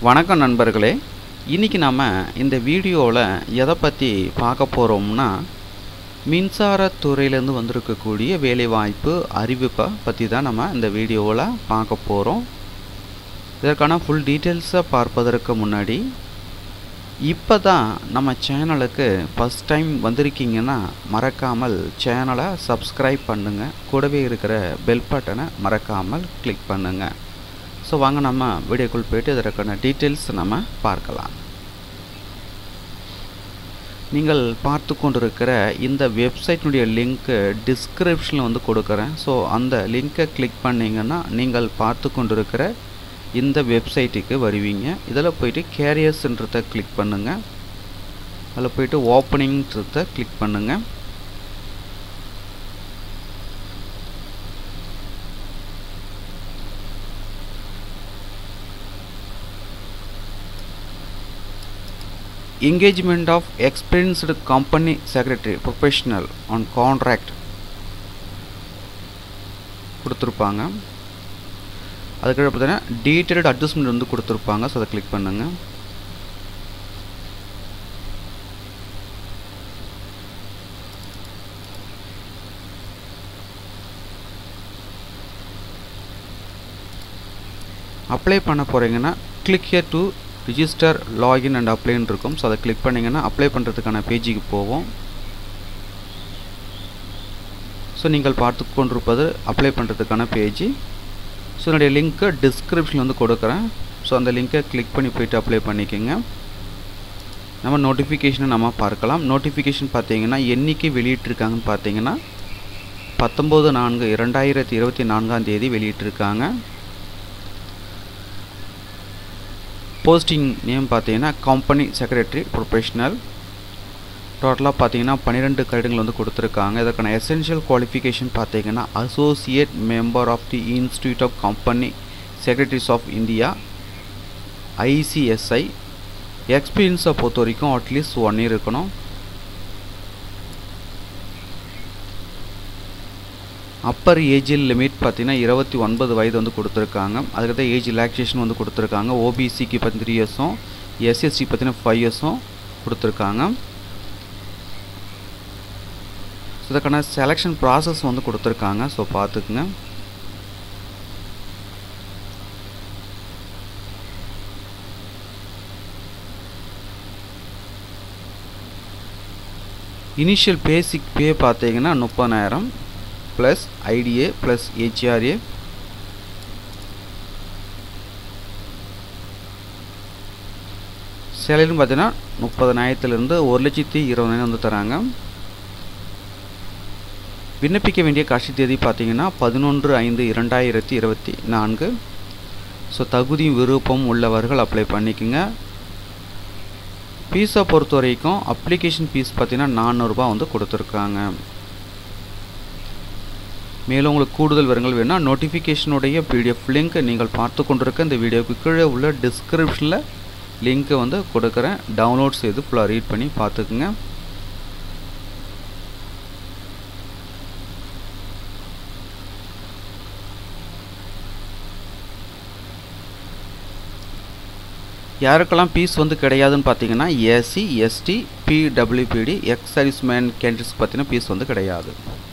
வணக்கம் நண்பர்களே இன்றைக்கி நம்ம இந்த வீடியோவில் எதை பற்றி பார்க்க போகிறோம்னா மின்சாரத்துறையிலேருந்து வந்திருக்கக்கூடிய வேலைவாய்ப்பு அறிவிப்பை பற்றி தான் நம்ம இந்த வீடியோவில் பார்க்க போகிறோம் இதற்கான ஃபுல் டீட்டெயில்ஸை பார்ப்பதற்கு முன்னாடி இப்போ தான் நம்ம சேனலுக்கு ஃபஸ்ட் டைம் வந்திருக்கீங்கன்னா மறக்காமல் சேனலை சப்ஸ்கிரைப் பண்ணுங்கள் கூடவே இருக்கிற பெல் பட்டனை மறக்காமல் கிளிக் பண்ணுங்கள் ஸோ வாங்க நம்ம வீடியோக்குள் போயிட்டு இதற்கான டீட்டெயில்ஸ் நம்ம பார்க்கலாம் நீங்கள் பார்த்து கொண்டிருக்கிற இந்த வெப்சைட்டினுடைய லிங்க்கு டிஸ்கிரிப்ஷனில் வந்து கொடுக்குறேன் ஸோ அந்த லிங்க்கை கிளிக் பண்ணிங்கன்னா நீங்கள் பார்த்து கொண்டிருக்கிற இந்த வெப்சைட்டுக்கு வருவீங்க இதில் போயிட்டு கேரியர்ஸ்ன்றதை கிளிக் பண்ணுங்கள் அதில் போயிட்டு ஓப்பனிங்ன்றதை கிளிக் பண்ணுங்கள் engagement of experienced company secretary professional on contract கொடுத்துருப்பாங்க அதுக்கப்புறம் பார்த்தீங்கன்னா டீட்டெயில்டு அட்ஜஸ்ட்மெண்ட் வந்து கொடுத்துருப்பாங்க ஸோ அதை கிளிக் பண்ணுங்கள் அப்ளை பண்ண போகிறீங்கன்னா click here to register login and அப்ளைன்னு இருக்கும் ஸோ அதை கிளிக் பண்ணிங்கன்னா அப்ளை பண்ணுறதுக்கான பேஜுக்கு போவோம் ஸோ நீங்கள் பார்த்து கொண்டிருப்பது அப்ளை பண்ணுறதுக்கான பேஜ் ஸோ என்னுடைய லிங்க்கு டிஸ்கிரிப்ஷனில் வந்து கொடுக்குறேன் ஸோ அந்த லிங்க்கை கிளிக் பண்ணி போயிட்டு அப்ளை பண்ணிக்கோங்க நம்ம நோட்டிஃபிகேஷனை நம்ம பார்க்கலாம் நோட்டிஃபிகேஷன் பார்த்தீங்கன்னா என்றைக்கு வெளியிட்டிருக்காங்கன்னு பார்த்தீங்கன்னா பத்தொம்போது நான்கு இரண்டாயிரத்தி இருபத்தி நான்காம் தேதி வெளியிட்டிருக்காங்க போஸ்டிங் நேம் பார்த்தீங்கன்னா கம்பெனி செக்ரட்டரி ப்ரொஃபஷனல் டோட்டலாக பார்த்தீங்கன்னா பன்னிரெண்டு கடிதங்கள் வந்து கொடுத்துருக்காங்க இதற்கான எசென்ஷியல் குவாலிஃபிகேஷன் பார்த்தீங்கன்னா associate member of the institute of company secretaries of India ICSI எக்ஸ்பீரியன்ஸை பொறுத்த வரைக்கும் அட்லீஸ்ட் ஒன் இயர் இருக்கணும் அப்பர் ஏஜ் லிமிட் பார்த்தீங்கன்னா இருபத்தி ஒன்பது வயது வந்து கொடுத்துருக்காங்க அதுக்கு ஏஜ் ரிலாக்ஸேஷன் வந்து கொடுத்துருக்காங்க ஓபிசிக்கு பற்றி த்ரீ இயர்ஸும் எஸ்எஸ்சி பார்த்தீங்கன்னா ஃபைவ் இயர்ஸும் கொடுத்துருக்காங்க இதுக்கான செலெக்ஷன் ப்ராசஸ் வந்து கொடுத்துருக்காங்க ஸோ பார்த்துக்குங்க இனிஷியல் பேசிக் பே பார்த்தீங்கன்னா முப்பதாயிரம் ப்ளஸ் ஐடிஏ ப்ளஸ் ஹெச்ஆர்ஏ சேலரின்னு பார்த்தீங்கன்னா முப்பதனாயிரத்துலேருந்து ஒரு லட்சத்தி இருபதாயிரம் வந்து தராங்க விண்ணப்பிக்க வேண்டிய கடைசி தேதி பார்த்தீங்கன்னா பதினொன்று ஐந்து இரண்டாயிரத்தி இருபத்தி நான்கு ஸோ தகுதி விருப்பம் உள்ளவர்கள் அப்ளை பண்ணிக்கோங்க ஃபீஸை பொறுத்த வரைக்கும் அப்ளிகேஷன் ஃபீஸ் பார்த்தீங்கன்னா நானூறுரூபா வந்து கொடுத்துருக்காங்க மேலும் உங்களுக்கு கூடுதல் விவரங்கள் வேணும்னா நோட்டிஃபிகேஷனுடைய பிடிஎஃப் லிங்க் நீங்கள் பார்த்து கொண்டிருக்க இந்த வீடியோவுக்கு கீழே உள்ள டிஸ்கிரிப்ஷனில் லிங்க்கை வந்து கொடுக்குறேன் டவுன்லோட் செய்து ஃபுல்லாக ரீட் பண்ணி பார்த்துக்குங்க யாருக்கெல்லாம் ஃபீஸ் வந்து கிடையாதுன்னு பார்த்தீங்கன்னா எஸ்சி எஸ்டி பிடபிள்யூபிடி எக்ஸ் சர்வீஸ்மேன் கேண்டிடேட்ஸ்க்கு பார்த்தீங்கன்னா ஃபீஸ் வந்து கிடையாது